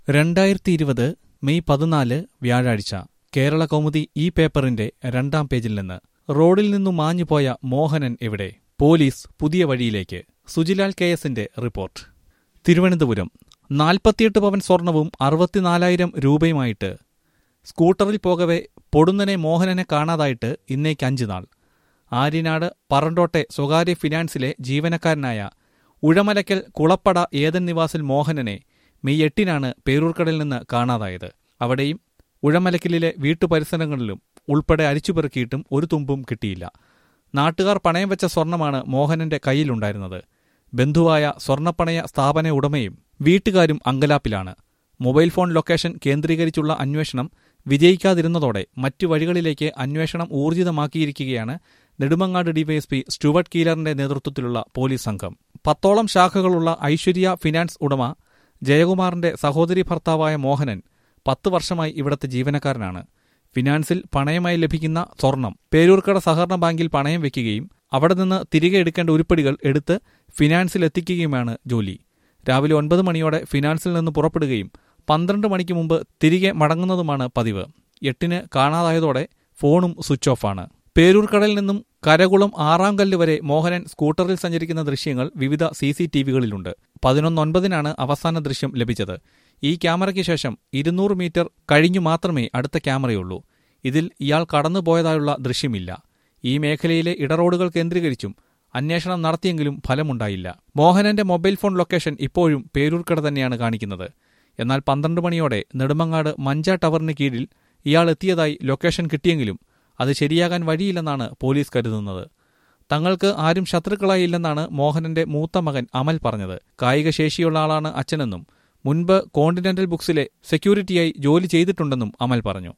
രണ്ടായിരത്തി ഇരുപത് മെയ് പതിനാല് വ്യാഴാഴ്ച കേരള കൗമുദി ഈ പേപ്പറിന്റെ രണ്ടാം പേജിൽ നിന്ന് റോഡിൽ നിന്നു മാഞ്ഞുപോയ മോഹനൻ എവിടെ പോലീസ് പുതിയ വഴിയിലേക്ക് സുജിലാൽ കെ എസിന്റെ റിപ്പോർട്ട് തിരുവനന്തപുരം നാൽപ്പത്തിയെട്ട് പവൻ സ്വർണവും അറുപത്തിനാലായിരം രൂപയുമായിട്ട് സ്കൂട്ടറിൽ പോകവെ പൊടുന്നനെ മോഹനനെ കാണാതായിട്ട് ഇന്നേക്ക് അഞ്ച് നാൾ ആര്യനാട് പറണ്ടോട്ടെ സ്വകാര്യ ഫിനാൻസിലെ ജീവനക്കാരനായ ഉഴമലക്കൽ കുളപ്പട ഏതൻ നിവാസിൽ മോഹനനെ മെയ് എട്ടിനാണ് പേരൂർക്കടയിൽ നിന്ന് കാണാതായത് അവിടെയും ഉഴമലക്കലിലെ വീട്ടുപരിസരങ്ങളിലും ഉൾപ്പെടെ അരിച്ചുപെറുക്കിയിട്ടും ഒരു തുമ്പും കിട്ടിയില്ല നാട്ടുകാർ പണയം വെച്ച സ്വർണമാണ് മോഹനന്റെ കയ്യിലുണ്ടായിരുന്നത് ബന്ധുവായ സ്വർണ്ണപ്പണയ സ്ഥാപന ഉടമയും വീട്ടുകാരും അങ്കലാപ്പിലാണ് മൊബൈൽ ഫോൺ ലൊക്കേഷൻ കേന്ദ്രീകരിച്ചുള്ള അന്വേഷണം വിജയിക്കാതിരുന്നതോടെ മറ്റു വഴികളിലേക്ക് അന്വേഷണം ഊർജിതമാക്കിയിരിക്കുകയാണ് നെടുമങ്ങാട് ഡിവൈഎസ്പി സ്റ്റുവർട്ട് കീലറിന്റെ നേതൃത്വത്തിലുള്ള പോലീസ് സംഘം പത്തോളം ശാഖകളുള്ള ഐശ്വര്യ ഫിനാൻസ് ഉടമ ജയകുമാറിന്റെ സഹോദരി ഭർത്താവായ മോഹനൻ പത്ത് വർഷമായി ഇവിടത്തെ ജീവനക്കാരനാണ് ഫിനാൻസിൽ പണയമായി ലഭിക്കുന്ന സ്വർണം പേരൂർക്കട സഹകരണ ബാങ്കിൽ പണയം വെക്കുകയും അവിടെ നിന്ന് തിരികെ എടുക്കേണ്ട ഉരുപ്പടികൾ എടുത്ത് ഫിനാൻസിൽ എത്തിക്കുകയുമാണ് ജോലി രാവിലെ ഒൻപത് മണിയോടെ ഫിനാൻസിൽ നിന്ന് പുറപ്പെടുകയും പന്ത്രണ്ട് മണിക്ക് മുമ്പ് തിരികെ മടങ്ങുന്നതുമാണ് പതിവ് എട്ടിന് കാണാതായതോടെ ഫോണും സ്വിച്ച് ഓഫാണ് പേരൂർക്കടയിൽ നിന്നും കരകുളം ആറാം കല്ല് വരെ മോഹനൻ സ്കൂട്ടറിൽ സഞ്ചരിക്കുന്ന ദൃശ്യങ്ങൾ വിവിധ സി സി ടി വികളിലുണ്ട് പതിനൊന്നൊൻപതിനാണ് അവസാന ദൃശ്യം ലഭിച്ചത് ഈ ക്യാമറയ്ക്ക് ശേഷം ഇരുന്നൂറ് മീറ്റർ കഴിഞ്ഞു മാത്രമേ അടുത്ത ക്യാമറയുള്ളൂ ഇതിൽ ഇയാൾ കടന്നുപോയതായുള്ള ദൃശ്യമില്ല ഈ മേഖലയിലെ ഇടറോഡുകൾ കേന്ദ്രീകരിച്ചും അന്വേഷണം നടത്തിയെങ്കിലും ഫലമുണ്ടായില്ല മോഹനന്റെ മൊബൈൽ ഫോൺ ലൊക്കേഷൻ ഇപ്പോഴും പേരൂർക്കട തന്നെയാണ് കാണിക്കുന്നത് എന്നാൽ പന്ത്രണ്ട് മണിയോടെ നെടുമങ്ങാട് മഞ്ച ടവറിന് കീഴിൽ ഇയാൾ എത്തിയതായി ലൊക്കേഷൻ കിട്ടിയെങ്കിലും അത് ശരിയാകാൻ വഴിയില്ലെന്നാണ് പോലീസ് കരുതുന്നത് തങ്ങൾക്ക് ആരും ശത്രുക്കളായില്ലെന്നാണ് മോഹനന്റെ മൂത്ത മകൻ അമൽ പറഞ്ഞത് കായിക ശേഷിയുള്ള ആളാണ് അച്ഛനെന്നും മുൻപ് കോണ്ടിനെന്റൽ ബുക്സിലെ സെക്യൂരിറ്റിയായി ജോലി ചെയ്തിട്ടുണ്ടെന്നും അമൽ പറഞ്ഞു